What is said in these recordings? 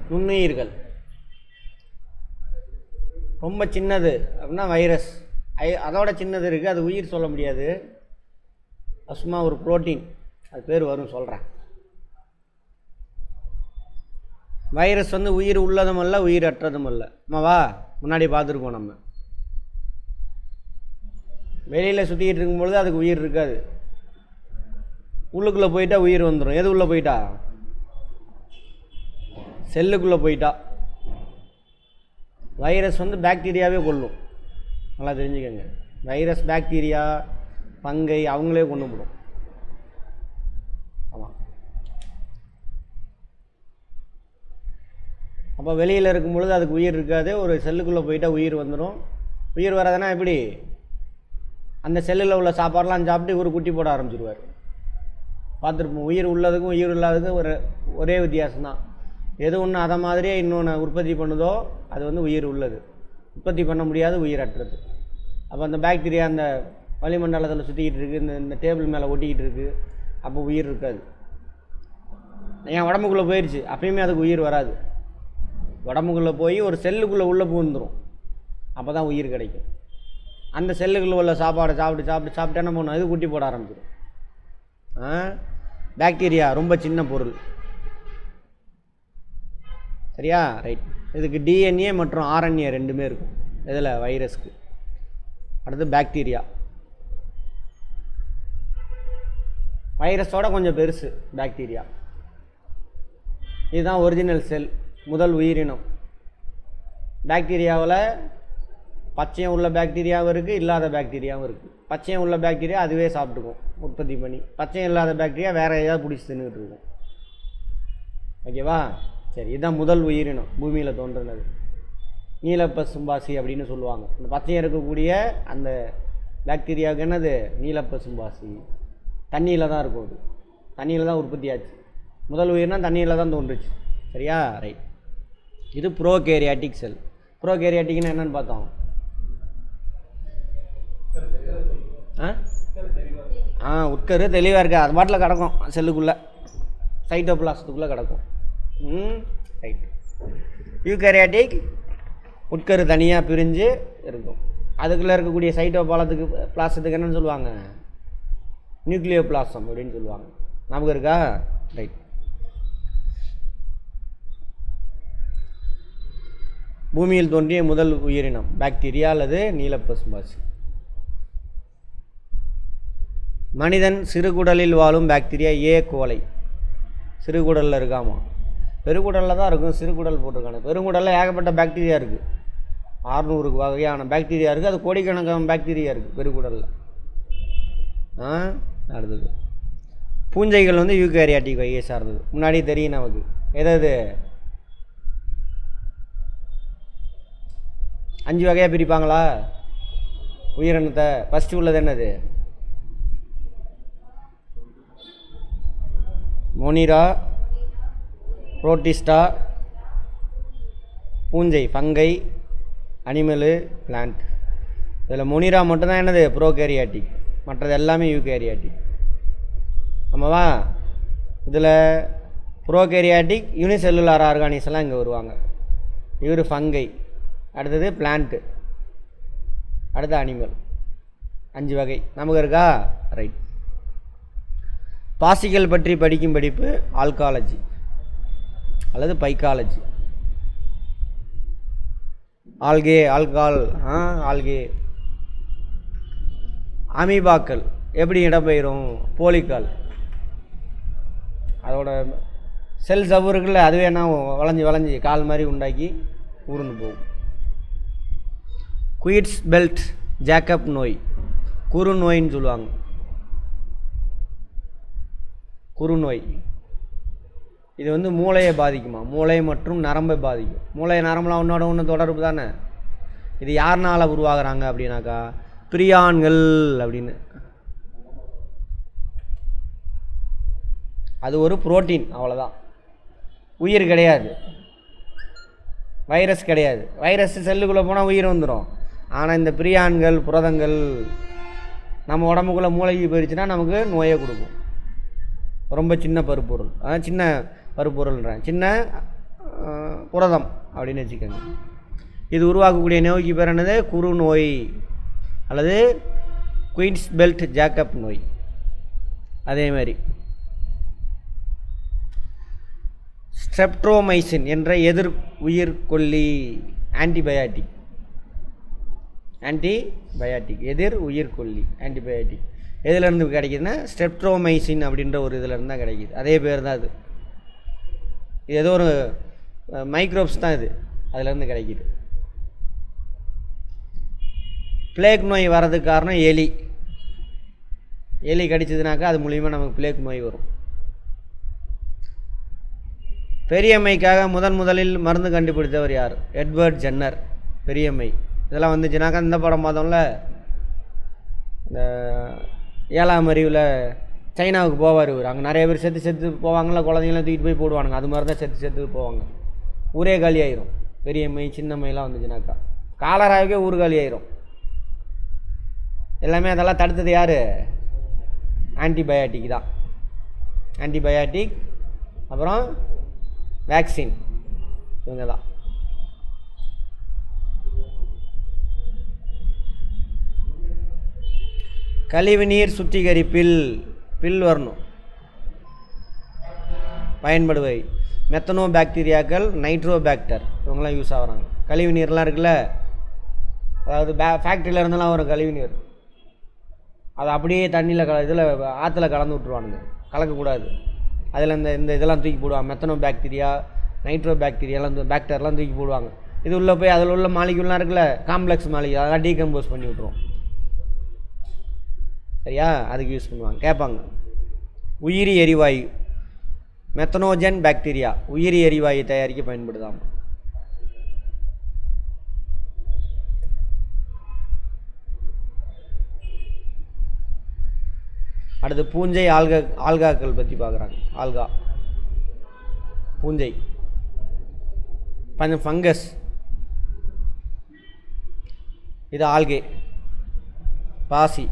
நுண்ணுயிர்கள் ரொம்ப சின்னது அப்படின்னா வைரஸ் ஐ அதோட சின்னது இருக்குது அது உயிர் சொல்ல முடியாது அது சும்மா ஒரு புரோட்டீன் அது பேர் வரும் சொல்கிறேன் வைரஸ் வந்து உயிர் உள்ளதும் அல்ல உயிர் அற்றதும் அல்ல அம்மாவா முன்னாடி பார்த்துருக்கோம் நம்ம வெளியில் சுற்றிக்கிட்டு இருக்கும்பொழுது அதுக்கு உயிர் இருக்காது உள்ளுக்குள்ளே போயிட்டா உயிர் வந்துடும் எது உள்ளே போயிட்டா செல்லுக்குள்ளே போயிட்டா வைரஸ் வந்து பாக்டீரியாவே கொல்லும் நல்லா தெரிஞ்சுக்கங்க வைரஸ் பாக்டீரியா பங்கை அவங்களே கொண்டு போடும் ஆமாம் அப்போ வெளியில் இருக்கும் பொழுது அதுக்கு உயிர் இருக்காது ஒரு செல்லுக்குள்ளே போயிட்டா உயிர் வந்துடும் உயிர் வராதுன்னா எப்படி அந்த செல்லில் உள்ள சாப்பாடெலாம் சாப்பிட்டு இவர் குட்டி போட ஆரம்பிச்சிருவார் பார்த்துருப்போம் உயிர் உள்ளதுக்கும் உயிர் இல்லாததுக்கும் ஒரு ஒரே வித்தியாசம்தான் எது ஒன்று அதை மாதிரியே இன்னொன்று உற்பத்தி பண்ணுதோ அது வந்து உயிர் உள்ளது உற்பத்தி பண்ண முடியாது உயிரற்றது அப்போ அந்த பாக்டீரியா அந்த வளிமண்டலத்தில் சுற்றிக்கிட்டு இருக்குது இந்த இந்த டேபிள் மேலே ஒட்டிக்கிட்டு இருக்குது அப்போ உயிர் இருக்காது என் உடம்புக்குள்ளே போயிடுச்சு அப்பயுமே அதுக்கு உயிர் வராது உடம்புக்குள்ளே போய் ஒரு செல்லுக்குள்ளே உள்ளே பூந்துடும் அப்போ தான் உயிர் கிடைக்கும் அந்த செல்லுக்குள்ளே உள்ள சாப்பாடை சாப்பிட்டு சாப்பிட்டு சாப்பிட்டு என்ன பண்ணும் அது குட்டி போட ஆரம்பிச்சிடும் ஆ பாக்டீரியா ரொம்ப சின்ன பொருள் சரியா ரைட் இதுக்கு டிஎன்ஏ மற்றும் ஆர்என்ஏ ரெண்டுமே இருக்கும் இதில் வைரஸ்க்கு அடுத்து பாக்டீரியா வைரஸோட கொஞ்சம் பெருசு பாக்டீரியா இதுதான் ஒரிஜினல் செல் முதல் உயிரினம் பாக்டீரியாவில் பச்சையம் உள்ள பாக்டீரியாவும் இருக்குது இல்லாத பாக்டீரியாவும் இருக்குது பச்சையம் உள்ள பாக்டீரியா அதுவே சாப்பிட்டுக்கும் உற்பத்தி பண்ணி பச்சையம் இல்லாத பாக்டீரியா வேறு ஏதாவது பிடிச்சி தின்னுக்கிட்டு இருக்கும் ஓகேவா சரி இதுதான் முதல் உயிரினம் பூமியில் தோன்றுனது நீலப்பசும்பாசி அப்படின்னு சொல்லுவாங்க இந்த பச்சையம் இருக்கக்கூடிய அந்த பாக்டீரியாவுக்கு என்னது நீலப்பசும்பாசி தண்ணியில் தான் இருக்கும் அது தண்ணியில் தான் உற்பத்தி ஆச்சு முதல் உயிரினம் தண்ணியில் தான் தோன்றுச்சு சரியா ரைட் இது ப்ரோகேரியாட்டிக் செல் ப்ரோகேரியாட்டிக்னு என்னன்னு பார்த்தோம் ஆ ஆ உட்கரு தெளிவாக இருக்கு அது பாட்டில் கிடக்கும் செல்லுக்குள்ளே சைட்டோபிளாசத்துக்குள்ளே கிடக்கும் ம் ரைட் யூகேரியாட்டிக் உட்கரு தனியாக பிரிஞ்சு இருக்கும் அதுக்குள்ளே இருக்கக்கூடிய சைட்டோபாலத்துக்கு பிளாசத்துக்கு என்னன்னு சொல்லுவாங்க நியூக்ளியோ பிளாசம் அப்படின்னு சொல்லுவாங்க நமக்கு இருக்கா ரைட் பூமியில் தோன்றிய முதல் உயிரினம் பாக்டீரியா அல்லது நீலப்பசும்பாசி மனிதன் சிறுகுடலில் வாழும் பாக்டீரியா ஏ கோலை சிறுகுடலில் இருக்காமா பெருங்குடலில் தான் இருக்கும் சிறுகுடல் போட்டிருக்காங்க பெருங்குடலில் ஏகப்பட்ட பாக்டீரியா இருக்குது ஆறுநூறு வகையான பாக்டீரியா இருக்குது அது கோடிக்கணக்கான பாக்டீரியா இருக்குது பெருங்குடலில் ஆ அடுத்தது பூஞ்சைகள் வந்து யூகேரியாட்டிக் வகையை சார்ந்தது முன்னாடி தெரியும் நமக்கு எதாவது அஞ்சு வகையாக பிரிப்பாங்களா உயிரினத்தை ஃபஸ்ட்டு உள்ளது என்னது மொனிரா புரோட்டிஸ்டா பூஞ்சை ஃபங்கை அனிமலு பிளான்ட் இதில் மொனிரா மட்டும்தான் என்னது ப்ரோகேரியாட்டிக் மற்றது எல்லாமே யூகேரியாட்டிக் ஆமாவா இதில் ப்ரோகேரியாட்டிக் யூனிசெல்லுலார் ஆர்கானிக்ஸ் எல்லாம் இங்கே வருவாங்க இவர் ஃபங்கை அடுத்தது பிளான்ட்டு அடுத்து அனிமல் அஞ்சு வகை நமக்கு இருக்கா ரைட் பாசிகள் பற்றி படிக்கும் படிப்பு ஆல்காலஜி அல்லது பைக்காலஜி ஆல்கே ஆல்கால் ஆ ஆல்கே அமீபாக்கள் எப்படி இடம்பெயரும் போலிக்கால் அதோட செல் சவ்வு இருக்குல்ல அதுவே என்ன வளைஞ்சி வளைஞ்சி கால் மாதிரி உண்டாக்கி ஊர்ந்து போகும் குயிட்ஸ் பெல்ட் ஜேக்கப் நோய் குறு நோயின்னு சொல்லுவாங்க குறுநோய் இது வந்து மூளையை பாதிக்குமா மூளை மற்றும் நரம்பை பாதிக்கும் மூளை நரம்புலாம் ஒன்றோட ஒன்று தொடர்பு தானே இது யாருனால உருவாகுறாங்க அப்படின்னாக்கா பிரியான்கள் அப்படின்னு அது ஒரு புரோட்டீன் அவ்வளோதான் உயிர் கிடையாது வைரஸ் கிடையாது வைரஸ் செல்லுக்குள்ளே போனால் உயிர் வந்துடும் ஆனால் இந்த பிரியான்கள் புரதங்கள் நம்ம உடம்புக்குள்ளே மூளைக்கு போயிடுச்சுன்னா நமக்கு நோயை கொடுக்கும் ரொம்ப சின்ன பருப்பொருள் அதான் சின்ன பருப்பொருள்ன்றேன் சின்ன அஹ், புரதம் அப்படின்னு வச்சுக்கோங்க இது உருவாக்கக்கூடிய நோய்க்கு பேர் என்னது குறு நோய் அல்லது குயின்ஸ் பெல்ட் ஜாக்கப் நோய் அதே மாதிரி ஸ்ட்ரெப்ட்ரோமைசின் என்ற எதிர் உயிர்கொல்லி ஆன்டிபயாட்டிக் ஆன்டிபயாட்டிக் எதிர் உயிர்கொல்லி ஆன்டிபயாட்டிக் எதுலேருந்து கிடைக்குதுன்னா ஸ்ட்ரெப்ட்ரோமைசின் அப்படின்ற ஒரு இதுலேருந்து தான் கிடைக்குது அதே பேர் தான் அது இது ஏதோ ஒரு மைக்ரோப்ஸ் தான் இது அதுலேருந்து கிடைக்குது பிளேக் நோய் வர்றதுக்கு காரணம் எலி எலி கடிச்சதுனாக்கா அது மூலிமா நமக்கு பிளேக் நோய் வரும் பெரியம்மைக்காக முதன் முதலில் மருந்து கண்டுபிடித்தவர் யார் எட்வர்ட் ஜென்னர் பெரியம்மை இதெல்லாம் வந்துச்சுனாக்கா இந்த படம் பார்த்தோம்ல இந்த ஏழாம் அறிவில் சைனாவுக்கு போவார் இவர் அங்கே நிறைய பேர் செத்து செத்து போவாங்களா குழந்தைங்களாம் தூக்கிட்டு போய் போடுவானுங்க அது மாதிரி தான் செத்து செத்து போவாங்க ஊரே காலி ஆயிரும் பெரியம்மை சின்னம்மையெல்லாம் வந்துச்சுனாக்கா காலராவுக்கே ஊர் காலி ஆயிரும் எல்லாமே அதெல்லாம் தடுத்தது யார் ஆன்டிபயாட்டிக் தான் ஆன்டிபயாட்டிக் அப்புறம் வேக்சின் இவங்க தான் கழிவுநீர் சுத்திகரிப்பில் பில் வரணும் பயன்படுவை மெத்தனோ பாக்டீரியாக்கள் நைட்ரோ பாக்டர் இவங்கெல்லாம் யூஸ் ஆகுறாங்க கழிவு நீர்லாம் இருக்குல்ல அதாவது பே ஃபேக்ட்ரியில் இருந்தெல்லாம் வரும் கழிவு நீர் அதை அப்படியே தண்ணியில் கல இதில் ஆற்றுல கலந்து விட்ருவானுங்க கலக்கக்கூடாது அதில் இந்த இந்த இதெல்லாம் தூக்கி போடுவாங்க மெத்தனோ பாக்டீரியா நைட்ரோ பாக்டீரியாலாம் இந்த பாக்டர்லாம் தூக்கி போடுவாங்க இது உள்ளே போய் அதில் உள்ள மாலிகுலாம் இருக்குல்ல காம்ப்ளெக்ஸ் மாலிகை அதெல்லாம் டீகம்போஸ் பண்ணி விட்ருவோம் சரியா அதுக்கு யூஸ் பண்ணுவாங்க கேட்பாங்க உயிரி எரிவாயு மெத்தனோஜன் பாக்டீரியா உயிரி எரிவாயு தயாரிக்க பயன்படுதாம் அடுத்து பூஞ்சை ஆல்கா ஆல்காக்கள் பற்றி பார்க்குறாங்க ஆல்கா பூஞ்சை கொஞ்சம் ஃபங்கஸ் இது ஆல்கே பாசி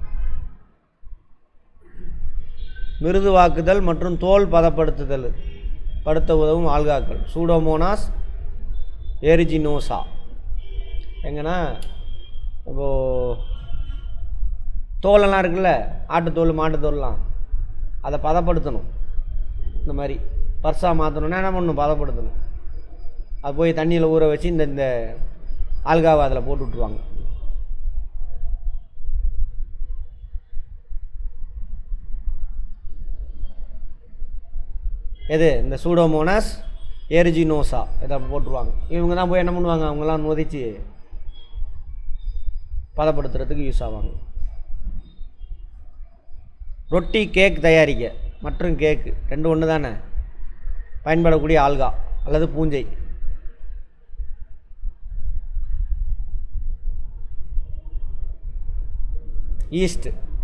மிருதுவாக்குதல் மற்றும் தோல் பதப்படுத்துதல் படுத்த உதவும் ஆல்காக்கள் சூடோமோனாஸ் ஏரிஜினோசா எங்கன்னா இப்போது தோலெல்லாம் இருக்குல்ல ஆட்டுத்தோல் மாட்டுத்தோல்லாம் அதை பதப்படுத்தணும் இந்த மாதிரி பர்ஸாக மாற்றணுன்னா என்ன பண்ணணும் பதப்படுத்தணும் அது போய் தண்ணியில் ஊற வச்சு இந்த இந்த ஆல்காவை அதில் போட்டு விட்ருவாங்க எது இந்த சூடோமோனாஸ் எரிஜினோசா இதை போட்டுருவாங்க இவங்க தான் போய் என்ன பண்ணுவாங்க அவங்களாம் நொதிச்சு பதப்படுத்துறதுக்கு யூஸ் ஆவாங்க ரொட்டி கேக் தயாரிக்க மற்றும் கேக்கு ரெண்டு ஒன்று தானே பயன்படக்கூடிய ஆல்கா அல்லது பூஞ்சை ஈஸ்ட்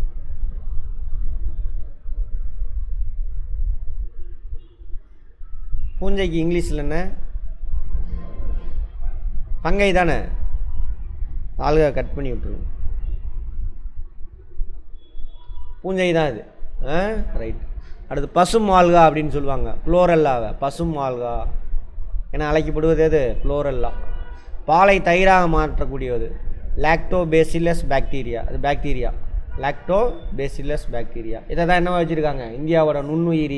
பூஞ்சைக்கு இங்கிலீஷில் என்ன பங்கை தானே ஆளுக கட் பண்ணி விட்டுருங்க பூஞ்சை தான் இது ஆ ரைட் அடுத்து பசும் ஆல்கா அப்படின்னு சொல்லுவாங்க குளோரல்லாவை பசும் ஆல்கா என அழைக்கப்படுவது எது குளோரல்லா பாலை தயிராக மாற்றக்கூடியது லாக்டோ பேசிலஸ் பாக்டீரியா அது பாக்டீரியா லாக்டோ பேசிலஸ் பாக்டீரியா இதை தான் என்னவா வச்சுருக்காங்க இந்தியாவோட நுண்ணுயிரி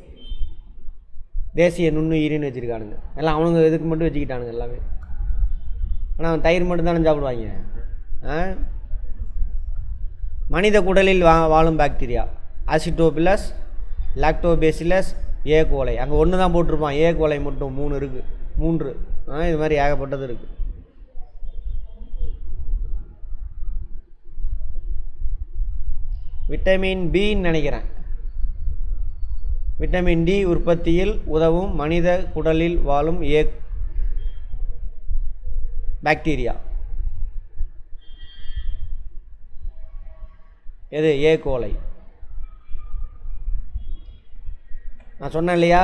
தேசிய நுண்ணுயிரின்னு வச்சுருக்கானுங்க எல்லாம் அவனுங்க இதுக்கு மட்டும் வச்சுக்கிட்டானுங்க எல்லாமே ஆனால் அவன் தயிர் மட்டும் தானே சாப்பிடுவாங்க ஆ மனித குடலில் வா வாழும் பாக்டீரியா அசிட்டோபிலஸ் லாக்டோபேசிலஸ் ஏ கோலை அங்கே ஒன்று தான் போட்டிருப்பான் ஏ கோலை மட்டும் மூணு இருக்குது மூன்று ஆ இது மாதிரி ஏகப்பட்டது இருக்குது விட்டமின் பின்னு நினைக்கிறேன் விட்டமின் டி உற்பத்தியில் உதவும் மனித குடலில் வாழும் ஏ பாக்டீரியா எது ஏ கோலை நான் சொன்னேன் இல்லையா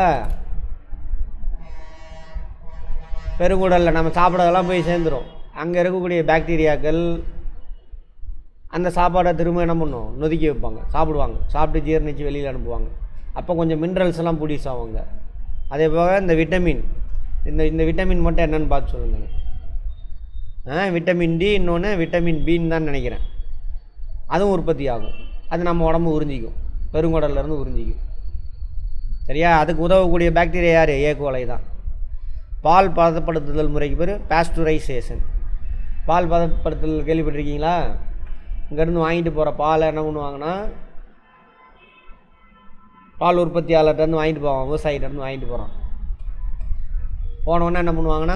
பெருங்குடலில் நம்ம சாப்பிட்றதெல்லாம் போய் சேர்ந்துரும் அங்கே இருக்கக்கூடிய பாக்டீரியாக்கள் அந்த சாப்பாடை திரும்ப என்ன பண்ணும் நொதுக்கி வைப்பாங்க சாப்பிடுவாங்க சாப்பிட்டு ஜீரணிச்சு வெளியில் அனுப்புவாங்க அப்போ கொஞ்சம் மினரல்ஸ் எல்லாம் ப்ரொடியூஸ் ஆகுங்க அதே போக இந்த விட்டமின் இந்த இந்த விட்டமின் மட்டும் என்னன்னு பார்த்து சொல்லுங்கள் ஆ விட்டமின் டி இன்னொன்று விட்டமின் பின்னு தான் நினைக்கிறேன் அதுவும் உற்பத்தி ஆகும் அது நம்ம உடம்பு உறிஞ்சிக்கும் பெருங்குடல்ல இருந்து உறிஞ்சிக்கும் சரியா அதுக்கு உதவக்கூடிய பாக்டீரியா யார் ஏகோலை தான் பால் பதப்படுத்துதல் முறைக்கு பேர் பாஸ்டுரைசேஷன் பால் பதப்படுத்துதல் கேள்விப்பட்டிருக்கீங்களா இங்கேருந்து வாங்கிட்டு போகிற பாலை என்ன பண்ணுவாங்கன்னா பால் உற்பத்தியாளர்கிட்டருந்து வாங்கிட்டு போவான் விவசாயிகிட்டருந்து வாங்கிட்டு போகிறான் போனவொடனே என்ன பண்ணுவாங்கன்னா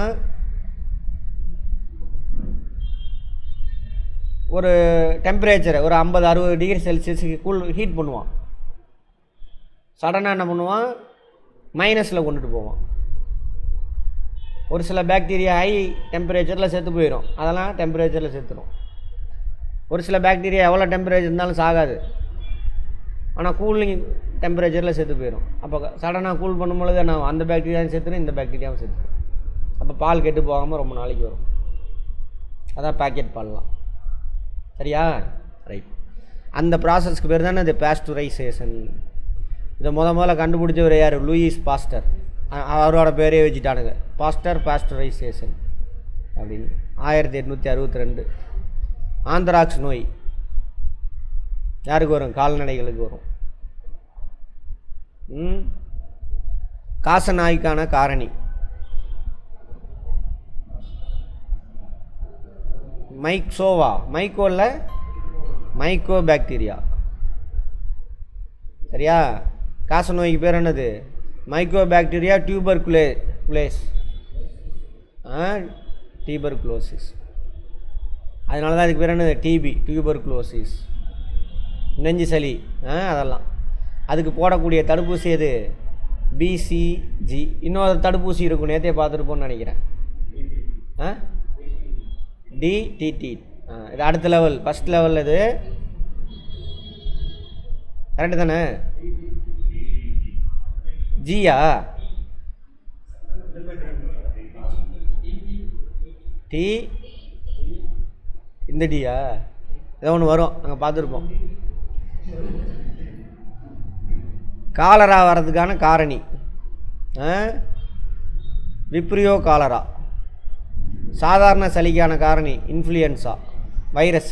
ஒரு டெம்பரேச்சரை ஒரு ஐம்பது அறுபது டிகிரி செல்சியஸுக்கு கூல் ஹீட் பண்ணுவான் சடனாக என்ன பண்ணுவான் மைனஸில் கொண்டுட்டு போவான் ஒரு சில பாக்டீரியா ஹை டெம்பரேச்சரில் செத்து போயிடும் அதெல்லாம் டெம்பரேச்சரில் செத்துரும் ஒரு சில பாக்டீரியா எவ்வளோ டெம்பரேச்சர் இருந்தாலும் சாகாது ஆனால் கூலிங் டெம்பரேச்சரில் செத்து போயிடும் அப்போ சடனாக கூல் பண்ணும்பொழுது நான் அந்த பாக்டீரியாவும் செத்துரும் இந்த பாக்டீரியாவும் செத்துரும் அப்போ பால் கெட்டு போகாமல் ரொம்ப நாளைக்கு வரும் அதான் பாக்கெட் பால்லாம் சரியா ரைட் அந்த ப்ராசஸ்க்கு பேர் தானே இது பாஸ்டுரைசேஷன் இதை முத முதல்ல கண்டுபிடிச்சவர் யார் லூயிஸ் பாஸ்டர் அ- அவரோட பேரே வச்சுட்டானுங்க பாஸ்டர் பாஸ்டரைசேஷன் அப்படின்னு ஆயிரத்தி எட்நூற்றி அறுபத்தி ரெண்டு ஆந்த்ராக்ஸ் நோய் யாருக்கு வரும் கால்நடைகளுக்கு வரும் ம் காச நாய்க்கான காரணி மைக்சோவா மைக்கோல்ல மைக்கோ பாக்டீரியா சரியா காச நோய்க்கு பேர் என்னது மைக்கோ பாக்டீரியா டியூபர் குலே குலேஸ் டியூபர் குளோசிஸ் அதனால தான் அதுக்கு பேர் என்னது டிபி டியூபர் குளோசிஸ் நெஞ்சு சளி ஆ அதெல்லாம் அதுக்கு போடக்கூடிய தடுப்பூசி எது பிசிஜி இன்னொரு தடுப்பூசி இருக்கும் நேற்றே பார்த்துருப்போம்னு நினைக்கிறேன் ஆ டிடிடி ஆ இது அடுத்த லெவல் ஃபஸ்ட் லெவல் இது கரெக்டு தானே ஜியா டி இந்த டியா ஏதோ ஒன்று வரும் நாங்கள் பார்த்துருப்போம் காலரா வர்றதுக்கான காரணி ஆ? விப்ரியோ காலரா சாதாரண சளிக்கான காரணி இன்ஃப்ளூயன்ஸா வைரஸ்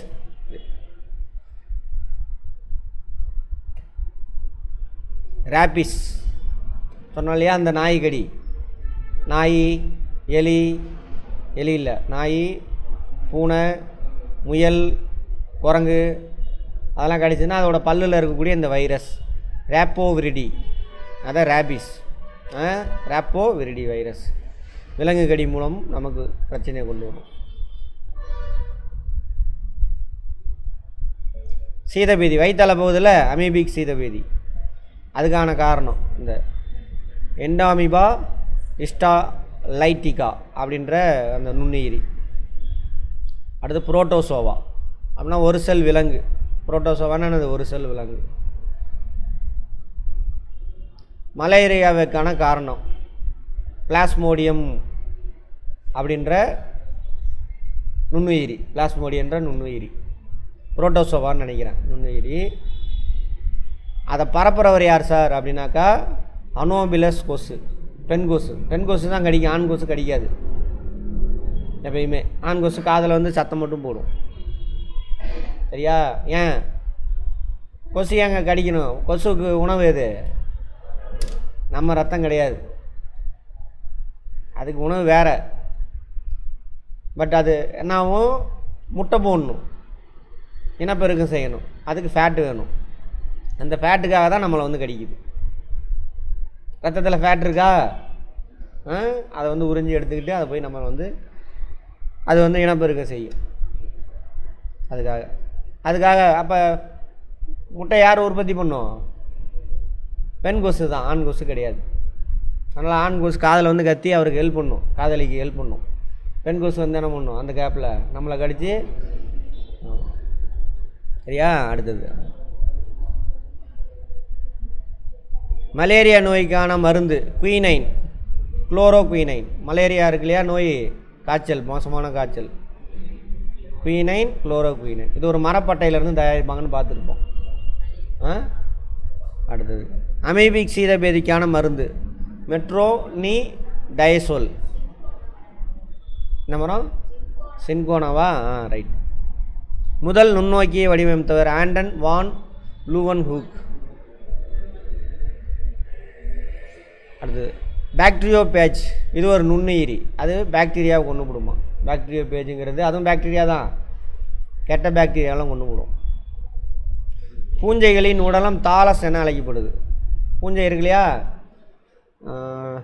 ரேபிஸ் சொன்னோம் இல்லையா அந்த நாய் கடி நாய் எலி எலி இல்லை நாய் பூனை முயல் குரங்கு அதெல்லாம் கடிச்சுன்னா அதோட பல்லில் இருக்கக்கூடிய இந்த வைரஸ் ரேப்போ விரிடி அதான் ரேபிஸ் ரேப்போ விரிடி வைரஸ் விலங்கு கடி மூலம் நமக்கு பிரச்சனையை கொண்டு வரும் சீதபேதி வயிற்றால போகுதில்ல அமீபிக் சீதபேதி அதுக்கான காரணம் இந்த எண்டாமிபா இஸ்டா லைட்டிகா அப்படின்ற அந்த நுண்ணுயிரி அடுத்து புரோட்டோசோவா அப்படின்னா ஒரு செல் விலங்கு புரோட்டோசோவான்னு என்னது ஒரு செல் விலங்கு மலேரியாவுக்கான காரணம் பிளாஸ்மோடியம் அப்படின்ற நுண்ணுயிரி பிளாஸ்மோடியன்ற நுண்ணுயிரி புரோட்டோசோவான்னு நினைக்கிறேன் நுண்ணுயிரி அதை பரப்புறவர் யார் சார் அப்படின்னாக்கா அனோபிலஸ் கொசு பெண் கொசு பெண் கொசு தான் கடிக்கும் ஆண் கொசு கடிக்காது எப்பயுமே ஆண் கொசு காதில் வந்து சத்தம் மட்டும் போடும் சரியா ஏன் கொசு ஏங்க கடிக்கணும் கொசுக்கு உணவு எது நம்ம ரத்தம் கிடையாது அதுக்கு உணவு வேற பட் அது என்னாகும் முட்டை போடணும் இனப்பெருக்கம் செய்யணும் அதுக்கு ஃபேட்டு வேணும் அந்த ஃபேட்டுக்காக தான் நம்மளை வந்து கடிக்குது ரத்தத்தில் ஃபேட் இருக்கா ஆ? அதை வந்து உறிஞ்சி எடுத்துக்கிட்டு அதை போய் நம்ம வந்து அது வந்து இனப்பெருக்கம் செய்யும் அதுக்காக அதுக்காக அப்போ முட்டை யார் உற்பத்தி பண்ணும் பெண் கொசு தான் ஆண் கொசு கிடையாது அதனால் ஆண் கொசு காதில் வந்து கத்தி அவருக்கு ஹெல்ப் பண்ணும் காதலிக்கு ஹெல்ப் பண்ணும் பெண் கொசு வந்து என்ன பண்ணும் அந்த கேப்பில் நம்மளை கடித்து சரியா அடுத்தது மலேரியா நோய்க்கான மருந்து குயினைன் குளோரோ குயினைன் மலேரியா இருக்கு இல்லையா நோய் காய்ச்சல் மோசமான காய்ச்சல் குயினைன் குளோரோ குயினைன் இது ஒரு மரப்பட்டையிலேருந்து தயாரிப்பாங்கன்னு பார்த்துருப்போம் ஆ அடுத்தது அமீபிக் சீதபேதிக்கான மருந்து மெட்ரோ நீ டயசோல் என்ன மரம் சின்கோனாவா ஆ ரைட் முதல் நுண்ணோக்கியை வடிவமைத்தவர் ஆண்டன் வான் லூவன் ஹூக் அடுத்தது பாக்டீரியோ பேஜ் இது ஒரு நுண்ணுயிரி அது பாக்டீரியாவை கொண்டு விடுமா பாக்டீரியோ பேஜுங்கிறது அதுவும் பாக்டீரியா தான் கெட்ட பாக்டீரியாலாம் கொண்டு விடும் பூஞ்சைகளின் உடலம் தாலஸ் என அழைக்கப்படுது பூஞ்சை இருக்கு இல்லையா ஆஹ்,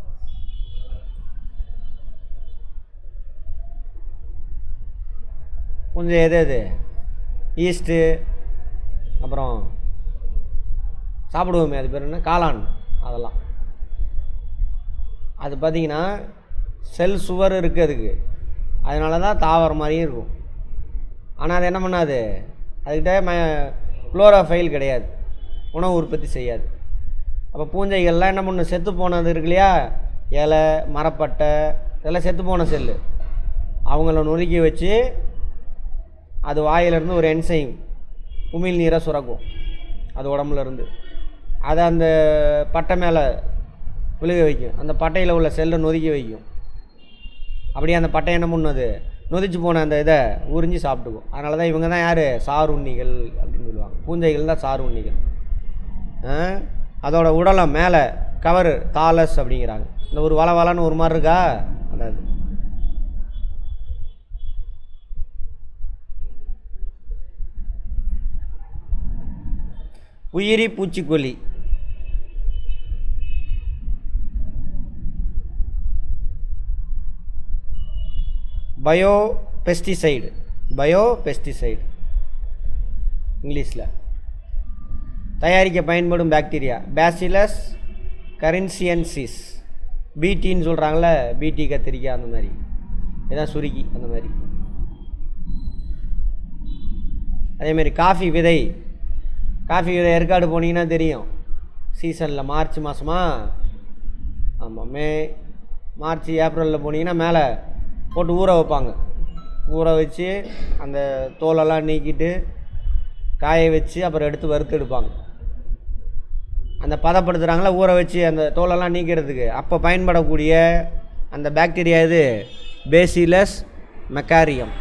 பூஞ்சை எது எது ஈஸ்ட்டு அப்புறம் சாப்பிடுவோமே அது பேர் என்ன காளான் அதெல்லாம் அது பார்த்தீங்கன்னா செல் சுவர் இருக்குது அதுக்கு அதனால தான் தாவர மாதிரியும் இருக்கும் ஆனால் அது என்ன பண்ணாது அதுக்கிட்ட ம குளோரோஃபைல் கிடையாது உணவு உற்பத்தி செய்யாது அப்போ பூஞ்சைகள்லாம் என்ன பண்ணும் செத்து போனது இருக்கு இல்லையா இலை மரப்பட்டை இதெல்லாம் செத்து போன செல்லு அவங்கள நொறுக்கி வச்சு அது வாயிலிருந்து ஒரு என்சைம் உமிழ் நீரை சுரக்கும் அது உடம்புல இருந்து அதை அந்த பட்டை மேலே விழுக வைக்கும் அந்த பட்டையில் உள்ள செல்லை நொறுக்கி வைக்கும் அப்படியே அந்த பட்டை என்ன பண்ணுது நொதிச்சு போன அந்த இதை உறிஞ்சி சாப்பிட்டுக்கும் அதனால தான் இவங்க தான் யார் சாருண்ணிகள் அப்படின்னு சொல்லுவாங்க பூஞ்சைகள் தான் சாருண்ணிகள் ஆ? அதோட உடலம் மேலே கவர் தாலஸ் அப்படிங்கிறாங்க இந்த ஒரு வள வளன்னு ஒரு மாதிரி இருக்கா அதாவது உயிரி பூச்சிக்கொல்லி பயோ பெஸ்டிசைடு பயோ பெஸ்டிசைடு இங்கிலீஷில் தயாரிக்க பயன்படும் பாக்டீரியா பேசிலஸ் கரின்சியன்சிஸ் பிடின்னு சொல்கிறாங்கள பிடி கத்திரிக்காய் அந்த மாதிரி இதான் சுருக்கி அந்த மாதிரி அதேமாரி காஃபி விதை காஃபி விதை ஏற்காடு போனீங்கன்னா தெரியும் சீசனில் மார்ச் மாதமா ஆமாம் மே மார்ச் ஏப்ரலில் போனீங்கன்னா மேலே போட்டு ஊற வைப்பாங்க ஊற வச்சு அந்த தோலெல்லாம் நீக்கிட்டு காய வச்சு அப்புறம் எடுத்து வறுத்து எடுப்பாங்க அந்த பதப்படுத்துகிறாங்களா ஊற வச்சு அந்த தோலெல்லாம் நீக்கிறதுக்கு அப்போ பயன்படக்கூடிய அந்த பாக்டீரியா இது பேசிலஸ் மெக்காரியம்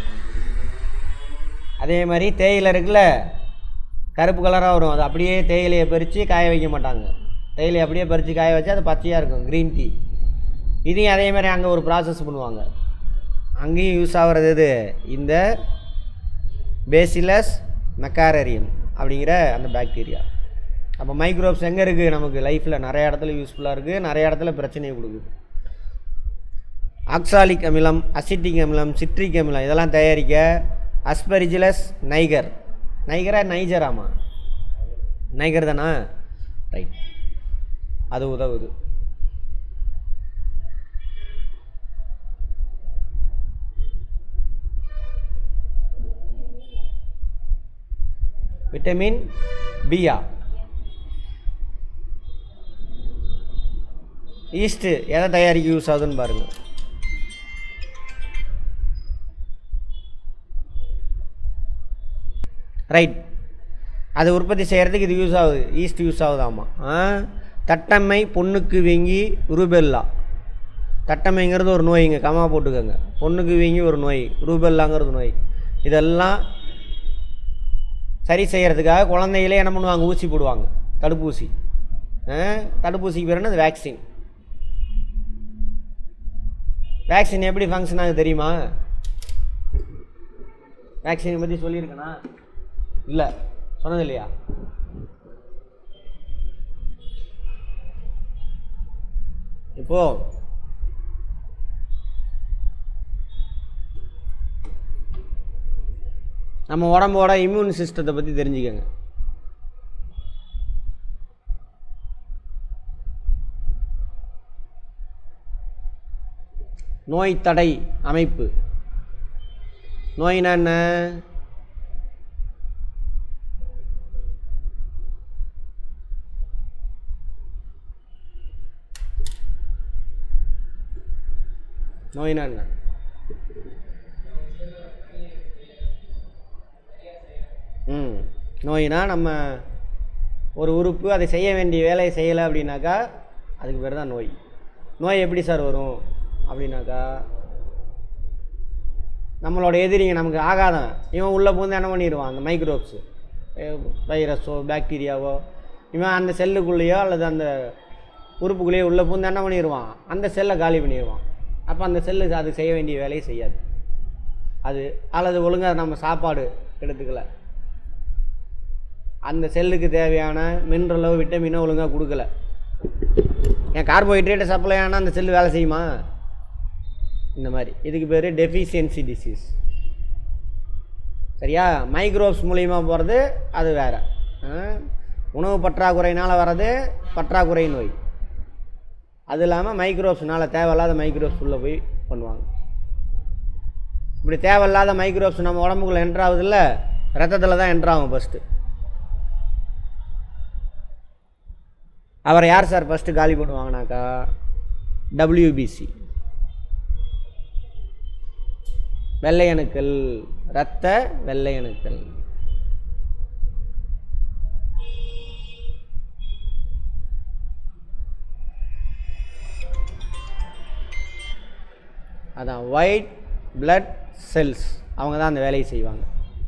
அதே மாதிரி தேயிலை இருக்குல்ல கருப்பு கலராக வரும் அது அப்படியே தேயிலையை பறித்து காய வைக்க மாட்டாங்க தேயிலையை அப்படியே பறித்து காய வச்சா அது பச்சையாக இருக்கும் க்ரீன் டீ இதையும் அதே மாதிரி அங்கே ஒரு ப்ராசஸ் பண்ணுவாங்க அங்கேயும் யூஸ் ஆகிறது இது இந்த பேசிலஸ் மெக்காரரியம் அப்படிங்கிற அந்த பாக்டீரியா அப்போ மைக்ரோப்ஸ் எங்கே இருக்குது நமக்கு லைஃப்பில் நிறைய இடத்துல யூஸ்ஃபுல்லாக இருக்குது நிறைய இடத்துல பிரச்சனையை கொடுக்குது ஆக்சாலிக் அமிலம் அசிட்டிக் அமிலம் சிட்ரிக் அமிலம் இதெல்லாம் தயாரிக்க அஸ்பரிஜிலஸ் நைகர் நைகரா நைஜராமா நைகர் தானா ரைட் அது உதவுது விட்டமின் பியா ஈஸ்ட்டு எதை தயாரிக்க யூஸ் ஆகுதுன்னு பாருங்கள் ரைட் அது உற்பத்தி செய்கிறதுக்கு இது யூஸ் ஆகுது ஈஸ்ட் யூஸ் ஆகுதாமா ஆ தட்டம்மை பொண்ணுக்கு வீங்கி ரூபெல்லா தட்டம்மைங்கிறது ஒரு நோய்ங்க கமா போட்டுக்கோங்க பொண்ணுக்கு வீங்கி ஒரு நோய் ரூபெல்லாங்கிறது நோய் இதெல்லாம் சரி செய்கிறதுக்காக குழந்தைகளே என்ன பண்ணுவாங்க ஊசி போடுவாங்க தடுப்பூசி ஆ, தடுப்பூசிக்கு பேர் என்ன வேக்சின் வேக்சின் எப்படி ஃபங்க்ஷன் ஆகுது தெரியுமா வேக்சினை பற்றி சொல்லியிருக்கேனா இல்லை சொன்னது இல்லையா இப்போ நம்ம உடம்போட இம்யூன் சிஸ்டத்தை பற்றி தெரிஞ்சுக்கங்க நோய் தடை அமைப்பு நோய்னா என்ன நோய்னா என்ன ம் நோயினா நம்ம ஒரு உறுப்பு அதை செய்ய வேண்டிய வேலையை செய்யலை அப்படின்னாக்கா அதுக்கு பேர் தான் நோய் நோய் எப்படி சார் வரும் அப்படின்னாக்கா நம்மளோட எதிரிங்க நமக்கு ஆகாதவன் இவன் உள்ளே பூந்து என்ன பண்ணிடுவான் அந்த மைக்ரோப்ஸு வைரஸோ பாக்டீரியாவோ இவன் அந்த செல்லுக்குள்ளேயோ அல்லது அந்த உறுப்புக்குள்ளேயோ உள்ளே பூந்து என்ன பண்ணிடுவான் அந்த செல்லை காலி பண்ணிடுவான் அப்போ அந்த செல்லு அது செய்ய வேண்டிய வேலையை செய்யாது அது அல்லது ஒழுங்காக நம்ம சாப்பாடு எடுத்துக்கல அந்த செல்லுக்கு தேவையான மினரலோ விட்டமினோ ஒழுங்காக கொடுக்கல ஏன் கார்போஹைட்ரேட்டை சப்ளை ஆனால் அந்த செல்லு வேலை செய்யுமா இந்த மாதிரி இதுக்கு பேர் டெஃபிஷியன்சி டிசீஸ் சரியா மைக்ரோப்ஸ் மூலிமா போகிறது அது வேறு உணவு பற்றாக்குறையினால் வர்றது பற்றாக்குறை நோய் அது இல்லாமல் மைக்ரோப்ஸ்னால் தேவையில்லாத மைக்ரோப்ஸ் உள்ளே போய் பண்ணுவாங்க இப்படி தேவையில்லாத மைக்ரோப்ஸ் நம்ம உடம்புக்குள்ளே என்ட்ரு ஆகுதுல்ல ரத்தத்தில் தான் என்ட்ரு ஆகும் ஃபஸ்ட்டு அவரை யார் சார் ஃபஸ்ட்டு காலி பண்ணுவாங்கனாக்கா டபிள்யூபிசி வெள்ளையணுக்கள் இரத்த வெள்ளையணுக்கள் அதான் ஒயிட் blood செல்ஸ் அவங்க தான் அந்த வேலையை செய்வாங்க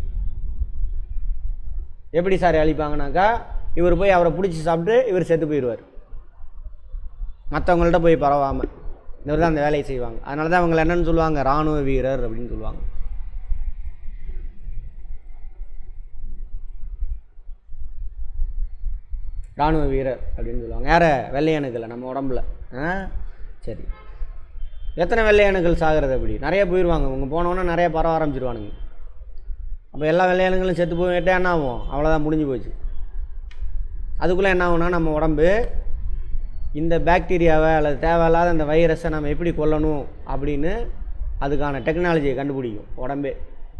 எப்படி சார் அழிப்பாங்கனாக்கா இவர் போய் அவரை பிடிச்சி சாப்பிட்டு இவர் செத்து போயிடுவார் மற்றவங்கள்ட்ட போய் பரவாமல் இவர் தான் அந்த வேலையை செய்வாங்க அதனால தான் அவங்களை என்னன்னு சொல்லுவாங்க இராணுவ வீரர் அப்படின்னு சொல்லுவாங்க இராணுவ வீரர் அப்படின்னு சொல்லுவாங்க யார வெள்ளையணுக்களை நம்ம உடம்புல ஆ சரி எத்தனை வெள்ளையணுக்கள் சாகிறது அப்படி நிறைய போயிடுவாங்க இவங்க போனோன்னே நிறைய பரவ ஆரம்பிச்சிருவானுங்க அப்போ எல்லா வெள்ளையணுங்களும் செத்து போயிட்டே என்ன ஆகும் அவ்வளோதான் முடிஞ்சு போச்சு அதுக்குள்ளே என்ன ஆகும்னா நம்ம உடம்பு இந்த பாக்டீரியாவை அல்லது தேவையில்லாத அந்த வைரஸை நம்ம எப்படி கொல்லணும் அப்படின்னு அதுக்கான டெக்னாலஜியை கண்டுபிடிக்கும் உடம்பே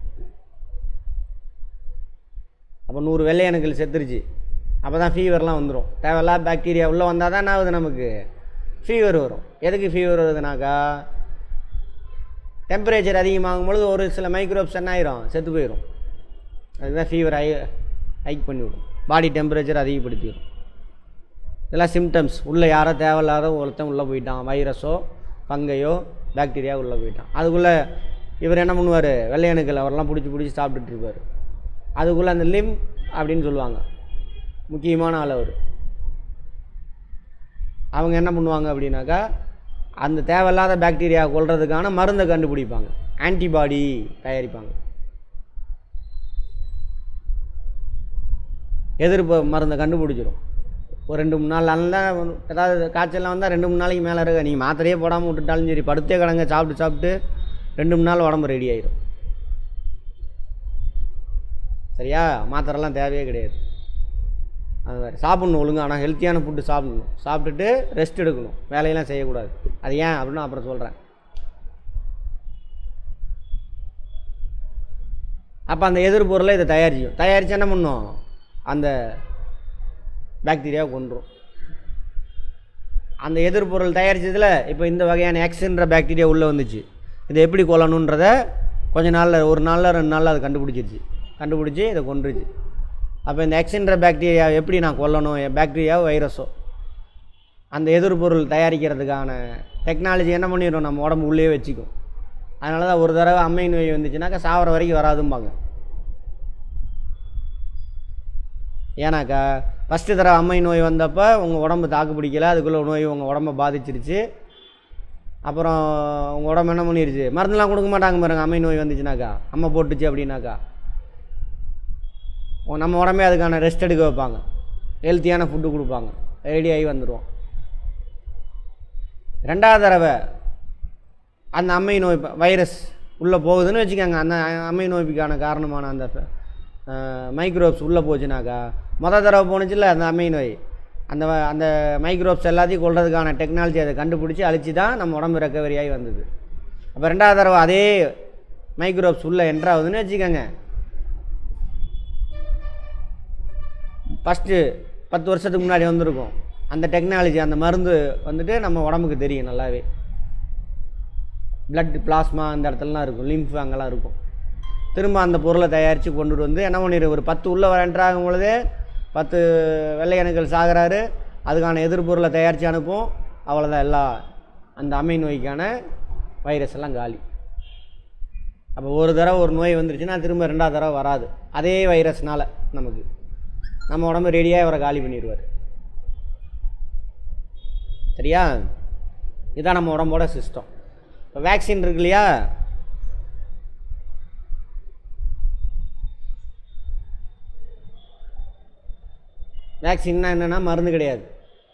அப்போ நூறு வெள்ளையணுக்கள் செத்துருச்சு அப்போ தான் ஃபீவர்லாம் வந்துடும் தேவையில்லாத பாக்டீரியா உள்ளே வந்தால் தான் என்ன ஆகுது நமக்கு ஃபீவர் வரும் எதுக்கு ஃபீவர் வருதுனாக்கா டெம்பரேச்சர் அதிகமாகும் பொழுது ஒரு சில மைக்ரோப்ஸ் என்ன ஆயிரும் செத்து போயிடும் அதுதான் ஃபீவர் ஹை ஹைக் பண்ணிவிடும் பாடி டெம்பரேச்சர் அதிகப்படுத்திடும் இதெல்லாம் சிம்டம்ஸ் உள்ளே யாரோ தேவையில்லாத ஒருத்தன் உள்ளே போயிட்டான் வைரஸோ ஃபங்கையோ பாக்டீரியா உள்ளே போயிட்டான் அதுக்குள்ளே இவர் என்ன பண்ணுவார் வெள்ளையணுக்கள் அவரெல்லாம் பிடிச்சி பிடிச்சி சாப்பிட்டுட்டு இருப்பார் அதுக்குள்ளே அந்த லிம் அப்படின்னு சொல்லுவாங்க முக்கியமான ஆள் அவர் அவங்க என்ன பண்ணுவாங்க அப்படின்னாக்கா அந்த தேவையில்லாத பாக்டீரியா கொல்றதுக்கான மருந்தை கண்டுபிடிப்பாங்க ஆன்டிபாடி தயாரிப்பாங்க எதிர்ப்பு மருந்தை கண்டுபிடிச்சிரும் ஒரு ரெண்டு மூணு நாள் நல்லா ஏதாவது காய்ச்சல்லாம் வந்தால் ரெண்டு மூணு நாளைக்கு மேலே இருக்க நீங்கள் மாத்திரையே போடாமல் விட்டுட்டாலும் சரி படுத்தே கிடங்க சாப்பிட்டு சாப்பிட்டு ரெண்டு மூணு நாள் உடம்பு ரெடி ஆயிடும் சரியா மாத்திரைலாம் தேவையே கிடையாது அது மாதிரி சாப்பிட்ணும் ஒழுங்கா ஆனால் ஹெல்த்தியான ஃபுட்டு சாப்பிடணும் சாப்பிட்டுட்டு ரெஸ்ட் எடுக்கணும் வேலையெல்லாம் செய்யக்கூடாது அது ஏன் அப்படின்னு அப்புறம் சொல்கிறேன் அப்போ அந்த எதிர்பொருளை இதை தயாரிக்கும் தயாரித்து என்ன பண்ணும் அந்த பாக்டீரியா கொன்றும் அந்த எதிர்பொருள் தயாரித்ததில் இப்போ இந்த வகையான எக்ஸ்ன்ற பாக்டீரியா உள்ளே வந்துச்சு இதை எப்படி கொல்லணுன்றத கொஞ்ச நாளில் ஒரு நாளில் ரெண்டு நாளில் அதை கண்டுபிடிச்சிருச்சு கண்டுபிடிச்சி இதை கொன்றுச்சு அப்போ இந்த எக்ஸ்ன்ற பாக்டீரியா எப்படி நான் கொல்லணும் பாக்டீரியாவோ வைரஸோ அந்த எதிர்பொருள் தயாரிக்கிறதுக்கான டெக்னாலஜி என்ன பண்ணிடும் நம்ம உடம்பு உள்ளே வச்சுக்கும் அதனால தான் ஒரு தடவை அம்மை நோய் வந்துச்சுனாக்கா சாவர வரைக்கும் வராதும்பாங்க ஏன்னாக்கா ஃபஸ்ட்டு தடவை அம்மை நோய் வந்தப்போ உங்கள் உடம்பு தாக்கு பிடிக்கல அதுக்குள்ளே நோய் உங்கள் உடம்பை பாதிச்சிருச்சு அப்புறம் உங்கள் உடம்பு என்ன பண்ணிருச்சு மருந்துலாம் கொடுக்க மாட்டாங்க பாருங்க அம்மை நோய் வந்துச்சுனாக்கா அம்மை போட்டுச்சு அப்படின்னாக்கா உ- நம்ம உடம்பே அதுக்கான ரெஸ்ட் எடுக்க வைப்பாங்க ஹெல்த்தியான ஃபுட்டு கொடுப்பாங்க ரெடி ஆகி வந்துடுவோம் ரெண்டாவது தடவை அந்த அம்மை நோய் வைரஸ் உள்ளே போகுதுன்னு வச்சுக்கோங்க அந்த அம்மை நோய்க்கான காரணமான அந்த மைக்ரோப்ஸ் உள்ளே போச்சுனாக்கா மொதல் தடவை போணுச்சுல்ல அந்த அம்மை நோய் அந்த வ- அந்த மைக்ரோப்ஸ் எல்லாத்தையும் கொல்றதுக்கான டெக்னாலஜி அதை கண்டுபிடிச்சி அழிச்சு தான் நம்ம உடம்பு ரெக்கவரி ஆகி வந்தது அப்போ ரெண்டாவது தடவை அதே மைக்ரோப்ஸ் உள்ளே என்ட்ராகுதுன்னு வச்சுக்கோங்க ஃபஸ்ட்டு பத்து வருஷத்துக்கு முன்னாடி வந்திருக்கும் அந்த டெக்னாலஜி அந்த மருந்து வந்துட்டு நம்ம உடம்புக்கு தெரியும் நல்லாவே blood பிளாஸ்மா அந்த இடத்துலலாம் இருக்கும் லிம்ஃப் அங்கெல்லாம் இருக்கும் திரும்ப அந்த பொருளை தயாரித்து கொண்டுட்டு வந்து என்ன பண்ணிடு ஒரு பத்து உள்ள வர enter ஆகும் பொழுதே பத்து வெள்ளை அணுக்கள் சாகுறாரு அதுக்கான எதிர்பொருளை தயாரித்து அனுப்பும் அவ்வளோதான் எல்லா அந்த அம்மை நோய்க்கான வைரஸ் எல்லாம் காலி அப்போ ஒரு தடவை ஒரு நோய் வந்துருச்சுன்னா திரும்ப ரெண்டாவது தடவை வராது அதே வைரஸ்னால நமக்கு நம்ம உடம்பு ரெடியாக இவரை காலி பண்ணிடுவார் சரியா இதுதான் நம்ம உடம்போட சிஸ்டம் இப்போ வேக்சின் இருக்கு இல்லையா வேக்சின்னா என்னென்னா மருந்து கிடையாது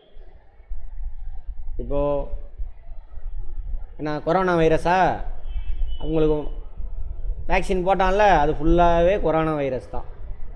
இப்போது என்ன கொரோனா வைரஸா அவங்களுக்கு வேக்சின் போட்டான்ல அது ஃபுல்லாகவே கொரோனா வைரஸ் தான்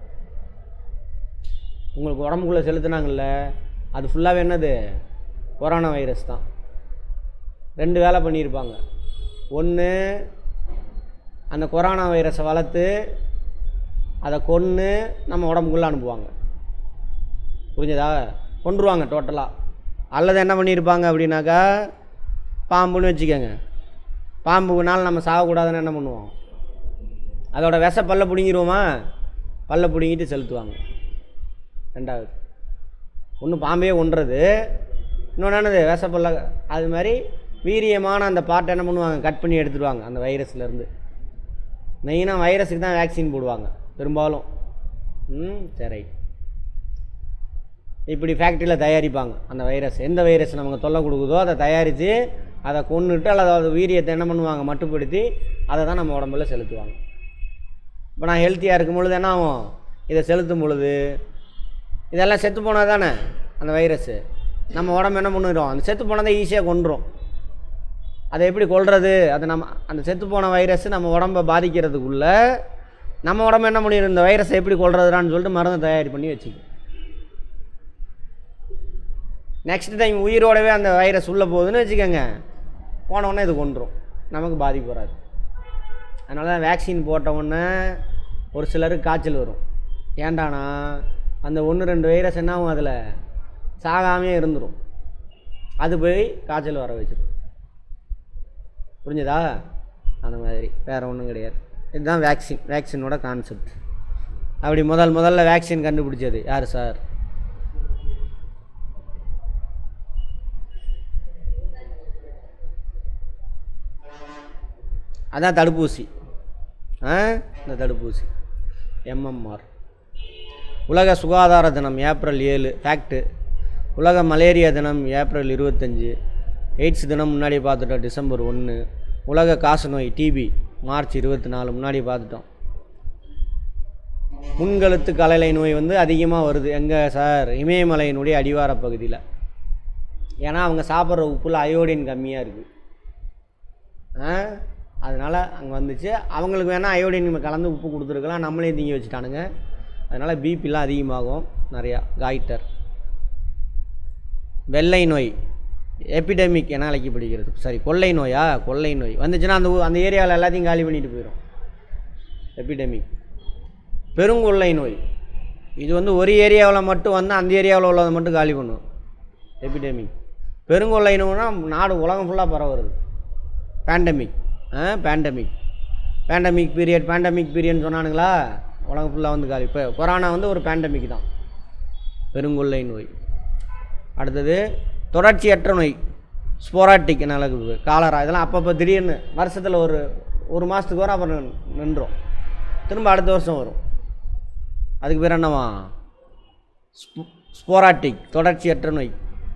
உங்களுக்கு உடம்புக்குள்ளே செலுத்துனாங்கல்ல அது ஃபுல்லாகவே என்னது கொரோனா வைரஸ் தான் ரெண்டு வேலை பண்ணியிருப்பாங்க ஒன்று அந்த கொரோனா வைரஸை வளர்த்து அதை கொன்று நம்ம உடம்புக்குள்ளே அனுப்புவாங்க புரிஞ்சதா கொண்டுருவாங்க டோட்டலாக அல்லது என்ன பண்ணியிருப்பாங்க அப்படின்னாக்கா பாம்புன்னு வச்சுக்கோங்க பாம்புக்குனால நம்ம சாகக்கூடாதுன்னு என்ன பண்ணுவோம் அதோட விஷ பல்ல பிடுங்கிடுவோமா பல்ல பிடுங்கிட்டு செலுத்துவாங்க ரெண்டாவது ஒன்று பாம்பே ஒன்றது இன்னொன்று என்னது விஷப்பல்ல அது மாதிரி வீரியமான அந்த பார்ட்டை என்ன பண்ணுவாங்க கட் பண்ணி எடுத்துடுவாங்க அந்த வைரஸ்லேருந்து மெயினாக வைரஸுக்கு தான் வேக்சின் போடுவாங்க பெரும்பாலும் ம் சரி இப்படி ஃபேக்ட்ரியில் தயாரிப்பாங்க அந்த வைரஸ் எந்த வைரஸ் நமக்கு தொல்லை கொடுக்குதோ அதை தயாரித்து அதை கொன்னுட்டு அல்லது அது வீரியத்தை என்ன பண்ணுவாங்க மட்டுப்படுத்தி அதை தான் நம்ம உடம்புல செலுத்துவாங்க இப்போ நான் ஹெல்த்தியாக இருக்கும் பொழுது என்ன ஆகும் இதை செலுத்தும் பொழுது இதெல்லாம் செத்து போனால் தானே அந்த வைரஸ்ஸு நம்ம உடம்பு என்ன பண்ணிடும் அந்த செத்து போனதை ஈஸியாக கொன்றும் அதை எப்படி கொல்றது அது நம்ம அந்த செத்து போன வைரஸ் நம்ம உடம்பை பாதிக்கிறதுக்குள்ள நம்ம உடம்பு என்ன பண்ணிடும் இந்த வைரஸை எப்படி கொல்றதுடான்னு சொல்லிட்டு மருந்து தயார் பண்ணி வச்சுக்கும் நெக்ஸ்ட் டைம் உயிரோடவே அந்த வைரஸ் உள்ளே போகுதுன்னு வச்சுக்கோங்க போன உடனே இது கொன்றும் நமக்கு பாதிப்பு வராது அதனால தான் வேக்சின் போட்ட உடனே ஒரு சிலருக்கு காய்ச்சல் வரும் ஏண்டானா அந்த ஒன்று ரெண்டு வைரஸ் என்ன ஆகும் அதில் சாகாமே இருந்துடும் அது போய் காய்ச்சல் வர வச்சிடும் புரிஞ்சதா அந்த மாதிரி வேறு ஒன்றும் கிடையாது இதுதான் வேக்சின் வேக்சினோட கான்செப்ட் அப்படி முதல் முதல்ல வேக்சின் கண்டுபிடிச்சது யார் சார் அதான் தடுப்பூசி ஆ இந்த தடுப்பூசி எம்எம்ஆர் உலக சுகாதார தினம் ஏப்ரல் ஏழு ஃபேக்ட்டு உலக மலேரியா தினம் ஏப்ரல் இருபத்தஞ்சி எய்ட்ஸ் தினம் முன்னாடி பார்த்துட்டோம் டிசம்பர் ஒன்று உலக காசநோய் டிபி மார்ச் இருபத்தி நாலு முன்னாடி பார்த்துட்டோம் முன்கழுத்து கலலை நோய் வந்து அதிகமாக வருது எங்கே சார் இமயமலையினுடைய அடிவார பகுதியில் ஏன்னா அவங்க சாப்பிட்ற உப்புல அயோடின் கம்மியாக இருக்குது ஆ அதனால் அங்கே வந்துச்சு அவங்களுக்கு வேணால் அயோடின் கலந்து உப்பு கொடுத்துருக்கலாம் நம்மளே தீங்கி வச்சுட்டானுங்க அதனால் பிபிலாம் அதிகமாகும் நிறையா காய்டர் வெள்ளை நோய் எபிடமிக் என அழைக்கப்படுகிறது சரி கொள்ளை நோயா கொள்ளை நோய் வந்துச்சுன்னா அந்த ஊ- அந்த ஏரியாவில் எல்லாத்தையும் காலி பண்ணிட்டு போயிடும் எபிடமிக் பெருங்கொள்ளை நோய் இது வந்து ஒரு ஏரியாவில் மட்டும் வந்து அந்த ஏரியாவில் உள்ளதை மட்டும் காலி பண்ணும் எபிடமிக் பெருங்கொள்ளை நோய்னா நாடு உலகம் ஃபுல்லாக பரவுறது பேண்டமிக் ஆ பேண்டமிக் பேண்டமிக் பீரியட் பேண்டமிக் பீரியட்னு சொன்னானுங்களா உலகம் ஃபுல்லாக வந்து காலி இப்போ கொரோனா வந்து ஒரு பேண்டமிக் தான் பெருங்கொள்ளை நோய் அடுத்தது தொடர்ச்சியற்ற நோய் ஸ்போராட்டிக் என்ன இருக்குது காலரா இதெல்லாம் அப்பப்போ திடீர்னு வருஷத்தில் ஒரு ஒரு மாதத்துக்கு வரும் அப்புறம் நின்றோம் திரும்ப அடுத்த வருஷம் வரும் அதுக்கு பேர் என்னவா ஸ்போ- ஸ்போராட்டிக் தொடர்ச்சியற்ற நோய்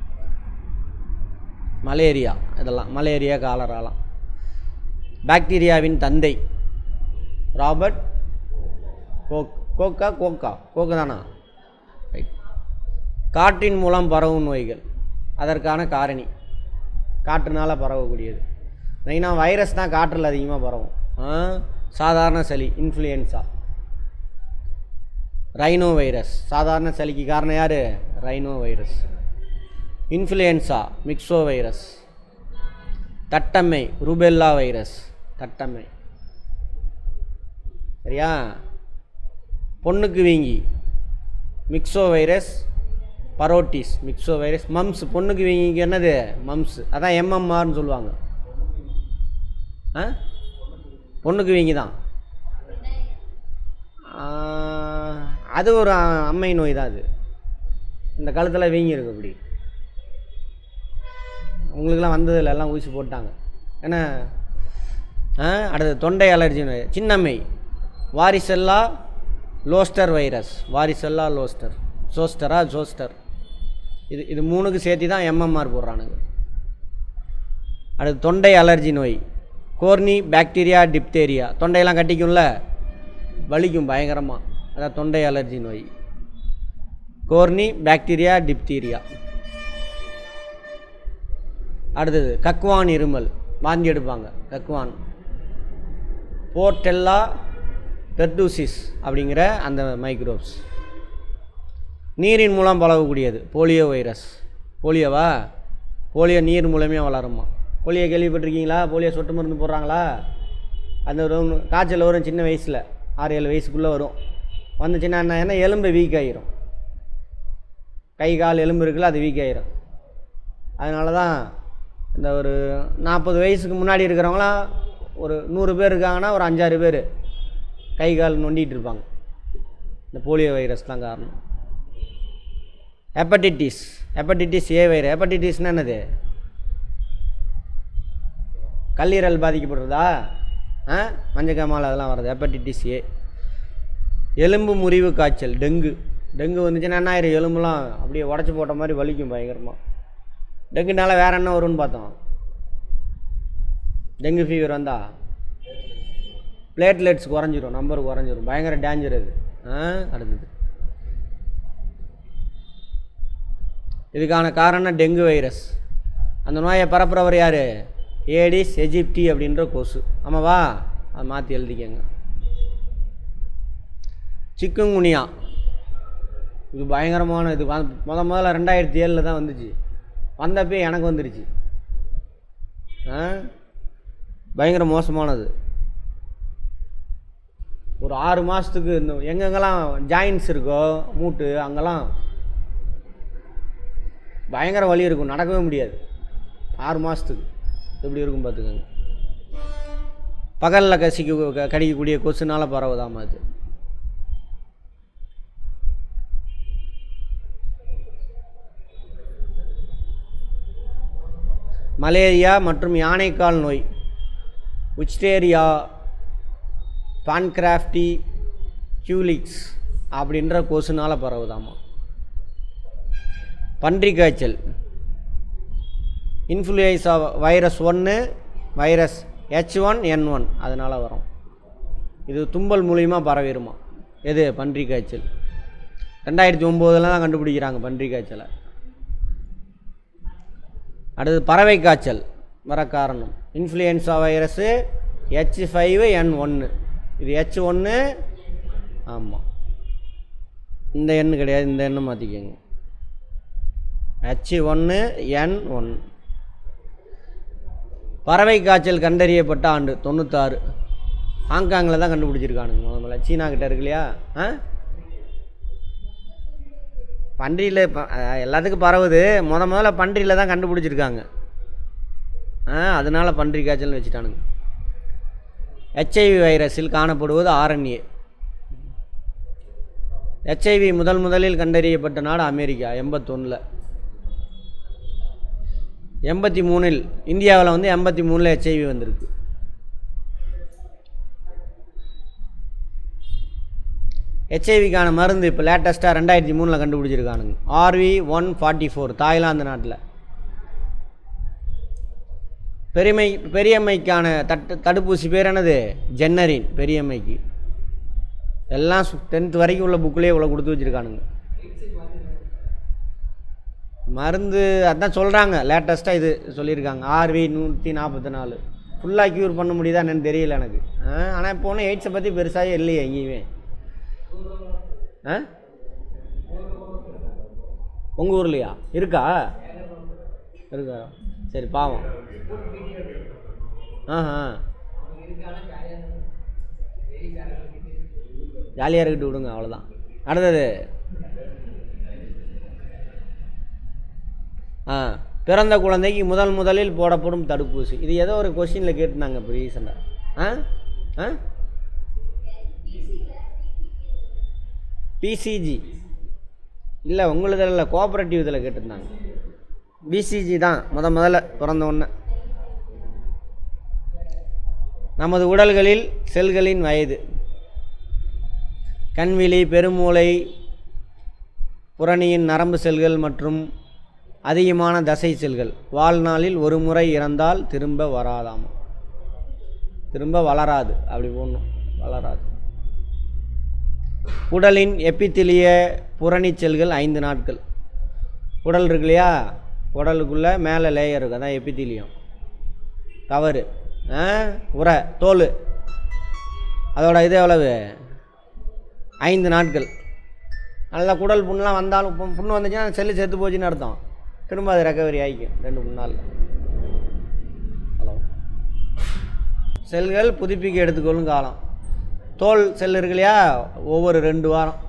மலேரியா இதெல்லாம் மலேரியா காலராலாம் பாக்டீரியாவின் தந்தை ராபர்ட் கோக் கோக்கா கோக்கா கோக்கு தானா ரைட் காற்றின் மூலம் பரவும் நோய்கள் அதற்கான காரணி காற்றுனால பரவக்கூடியது மெயினாக வைரஸ் தான் காற்றில் அதிகமாக பரவும் ஆ, சாதாரண சளி இன்ஃப்ளூயன்ஸா ரைனோ வைரஸ் சாதாரண சளிக்கு காரணம் யார் rhinovirus influenza myxovirus தட்டம்மை ரூபெல்லா வைரஸ் தட்டம்மை சரியா பொண்ணுக்கு வீங்கி மிக்சோ வைரஸ் பரோட்டிஸ் மிக்சோ வைரஸ் மம்ஸ் பொண்ணுக்கு வீங்கிக்கு என்னது மம்ஸ் அதான் எம்எம்ஆர்னு சொல்லுவாங்க ஆ பொண்ணுக்கு வீங்கி தான் ஆ, அது ஒரு அ- அம்மை நோய் தான் அது இந்த கழுத்தில் வீங்கி இருக்கு அப்படி உங்களுக்கெல்லாம் வந்ததில்ல எல்லாம் ஊசி போட்டாங்க ஏன்னா ஆ அடுத்து தொண்டை அலர்ஜி நோய் சின்னம்மை வாரிசெல்லா லோஸ்டர் வைரஸ் வாரிசெல்லா லோஸ்டர் சோஸ்டரா ஜோஸ்டர் இது இது மூணுக்கு சேர்த்து தான் எம்எம்ஆர் போடுறானுங்க அடுத்து தொண்டை அலர்ஜி நோய் கோர்னி பாக்டீரியா டிப்தேரியா தொண்டையெல்லாம் கட்டிக்கும்ல வலிக்கும் பயங்கரமாக அதான் தொண்டை அலர்ஜி நோய் கோர்னி பாக்டீரியா டிப்தீரியா அடுத்தது கக்குவான் இருமல் வாந்தி எடுப்பாங்க கக்குவான் போர்டெல்லா பெர்டூசிஸ் அப்படிங்கிற அந்த மைக்ரோப்ஸ் நீரின் மூலம் பரவக்கூடியது போலியோ வைரஸ் போலியோவா போலியோ நீர் மூலமே வளருமா போலியோ கேள்விப்பட்டிருக்கீங்களா போலியோ சொட்டு மருந்து போடுறாங்களா அந்த ஒரு காய்ச்சல் வரும் சின்ன வயசில் ஆறு ஏழு வயசுக்குள்ளே வரும் வந்துச்சுன்னா என்ன என்ன எலும்பு வீக் ஆகிரும் கை கால் எலும்பு இருக்குல்ல அது வீக் ஆகிரும் அதனால தான் இந்த ஒரு நாற்பது வயசுக்கு முன்னாடி இருக்கிறவங்களாம் ஒரு நூறு பேர் இருக்காங்கன்னா ஒரு அஞ்சாறு பேர் கை கால் நொண்டிகிட்டு இருப்பாங்க இந்த போலியோ வைரஸ் தான் காரணம் ஹெப்படைட்டிஸ் ஹெப்படைட்டிஸ் ஏ வைரஸ் ஹெப்படைட்டிஸ்னால் என்னது கல்லீரல் பாதிக்கப்படுறதா ஆ மஞ்சக்காமால் அதெல்லாம் வருது ஹெப்படைட்டிஸ் ஏ எலும்பு முறிவு காய்ச்சல் டெங்கு டெங்கு வந்துச்சுன்னா என்ன ஆயிரும் எலும்புலாம் அப்படியே உடச்சி போட்ட மாதிரி வலிக்கும் பயங்கரமாக டெங்குனால வேற என்ன வரும்னு பார்த்தோம் டெங்கு ஃபீவர் வந்தா பிளேட்லெட்ஸ் குறைஞ்சிரும் நம்பர் குறைஞ்சிரும் பயங்கர டேஞ்சர் அது ஆ அடுத்தது இதுக்கான காரணம் டெங்கு வைரஸ் அந்த நோயை பரப்புறவர் யார் ஏடிஸ் எஜிப்டி அப்படின்ற கொசு ஆமாவா அதை மாற்றி எழுதிக்கங்க சிக்குங்குனியா இது பயங்கரமான இது வ- முத முதல்ல ரெண்டாயிரத்தி ஏழில் தான் வந்துச்சு வந்தப்பே எனக்கு வந்துருச்சு ஆ பயங்கர மோசமானது ஒரு ஆறு மாதத்துக்கு இந்த எங்கெங்கெல்லாம் ஜாயின்ஸ் இருக்கோ மூட்டு அங்கெல்லாம் பயங்கர வலி இருக்கும் நடக்கவே முடியாது ஆறு மாதத்துக்கு எப்படி இருக்கும் பார்த்துக்கோங்க பகலில் கசிக்க க- கடிக்கக்கூடிய கொசுனால பரவுதாமா அது மலேரியா மற்றும் யானைக்கால் நோய் உச்டேரியா பான்கிராஃப்டி கியூலிக்ஸ் அப்படின்ற கொசுனால பரவுதாமா பன்றி காய்ச்சல் இன்ஃப்ளூயன்ஸா வைரஸ் ஒன்று virus H one N one அதனால் வரும் இது தும்பல் மூலியமாக பரவிடுமா எது பன்றி காய்ச்சல் ரெண்டாயிரத்தி ஒம்போதில் தான் கண்டுபிடிக்கிறாங்க பன்றி காய்ச்சலை அடுத்தது பறவை காய்ச்சல் வர காரணம் influenza virus H five N ஒன்று இது ஹெச் ஒன்று ஆமாம் இந்த எண் கிடையாது இந்த எண்ணை மாற்றிக்கோங்க ஹெச் ஒன்று என் ஒன் பறவை காய்ச்சல் கண்டறியப்பட்ட ஆண்டு தொண்ணூத்தாறு ஹாங்காங்கில் தான் கண்டுபிடிச்சிருக்கானுங்க முத முதல்ல சீனா கிட்ட இருக்கு இல்லையா ஆ பன்றியில் ப- அஹ் எல்லாத்துக்கும் பரவுது முத முதல்ல பன்றியில் தான் கண்டுபிடிச்சிருக்காங்க ஆ அதனால பன்றி காய்ச்சல்னு வச்சுட்டானுங்க ஹெச்ஐவி வைரஸில் காணப்படுவது ஆர்என்ஏ ஹெச்ஐவி முதல் முதலில் கண்டறியப்பட்ட நாடு அமெரிக்கா எண்பத்தொன்னில் எண்பத்தி மூணில் இந்தியாவில் வந்து எண்பத்தி மூணில் ஹெச்ஐவி வந்திருக்கு ஹெச்ஐவிக்கான மருந்து இப்போ லேட்டஸ்ட்டாக ரெண்டாயிரத்தி மூணில் கண்டுபிடிச்சிருக்கானுங்க RV one forty four Thailand நாட்டில் பெரியமை பெரியம்மைக்கான தட்டு தடுப்பூசி பேர் என்னது ஜென்னரின் பெரியம்மைக்கு எல்லாம் டென்த் வரைக்கும் உள்ள புக்கிலே இவ்வளோ கொடுத்து வச்சுருக்கானுங்க மருந்து அதான் சொல்கிறாங்க லேட்டஸ்ட்டாக இது சொல்லியிருக்காங்க ஆர்வி நூற்றி நாற்பத்தி நாலு ஃபுல்லாக க்யூர் பண்ண முடியுதா என்னன்னு தெரியல எனக்கு ஆனால் இப்போ ஒன்றும் எய்ட்ஸை பற்றி பெருசாகவே இல்லையே எங்கேயுமே ஆ உங்கள் ஊர்லையா இருக்கா இருக்கா சரி பாவம் ஆஹா ஜாலியாக இருக்கட்டு விடுங்க அவ்வளோதான் அடுத்தது ஆ பிறந்த குழந்தைக்கு முதல் முதலில் போடப்படும் தடுப்பூசி இது ஏதோ ஒரு கொஷினில் கேட்டுனாங்க இப்போ ரீசெண்டாக ஆ ஆ பிசிஜி இல்லை உங்களுதில் இல்லை கோஆப்ரேட்டிவ் இதில் கேட்டிருந்தாங்க பிசிஜி தான் முத முதல்ல பிறந்த உடனே நமது உடல்களில் செல்களின் வயது கண்விழி பெருமூளை புறணியின் நரம்பு செல்கள் மற்றும் அதிகமான தசை செல்கள் வாழ்நாளில் ஒரு முறை இறந்தால் திரும்ப வராதாம் திரும்ப வளராது அப்படி போடணும் வளராது உடலின் எப்பித்திலிய புறணிச் செல்கள் ஐந்து நாட்கள் உடல் இருக்கு இல்லையா உடலுக்குள்ளே மேலே லேயர் இருக்கும் அதான் எப்பித்திலியம் கவரு ஆ உரை தோல் அதோட இது எவ்வளவு ஐந்து நாட்கள் நல்லா குடல் புண்ணெலாம் வந்தாலும் பு- புண்ணு வந்துச்சுன்னா செல்லு செத்து போச்சுன்னு அர்த்தம் திரும்ப அது ரெக்கவரி ஆகிக்கும் ரெண்டு மூணு நாள் ஹலோ செல்கள் புதுப்பிக்க எடுத்துக்கொள்ளும் காலம் தோல் செல் இருக்கு இல்லையா ஒவ்வொரு ரெண்டு வாரம்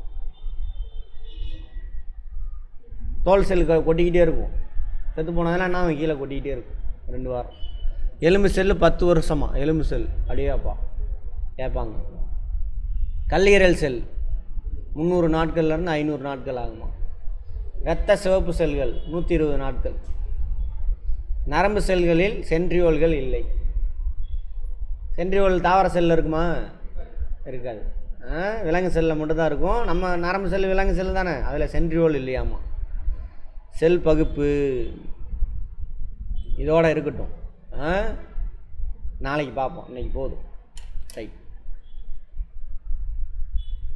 தோல் செல் கொ- கொட்டிக்கிட்டே இருக்கும் செத்து போனதெல்லாம் என்ன ஆகும்? கீழே கொட்டிக்கிட்டே இருக்கும் ரெண்டு வாரம் எலும்பு செல்லு பத்து வருஷமா எலும்பு செல் அப்படியேப்பா கேட்பாங்க கல்லீரல் செல் முந்நூறு நாட்கள்லேருந்து ஐநூறு நாட்கள் ஆகுமா இரத்த சிவப்பு செல்கள் நூற்றி இருபது நாட்கள் நரம்பு செல்களில் சென்ட்ரியோல்கள் இல்லை சென்ட்ரியோல் தாவர செல்லில் இருக்குமா இருக்காது ஆ, விலங்கு செல்லில் மட்டும்தான் இருக்கும் நம்ம நரம்பு செல் விலங்கு செல் தானே அதில் சென்ட்ரியோல் இல்லையாமா செல் பகுப்பு இதோட இருக்கட்டும் ஆ? நாளைக்கு பார்ப்போம் இன்னைக்கு போதும் ரைட்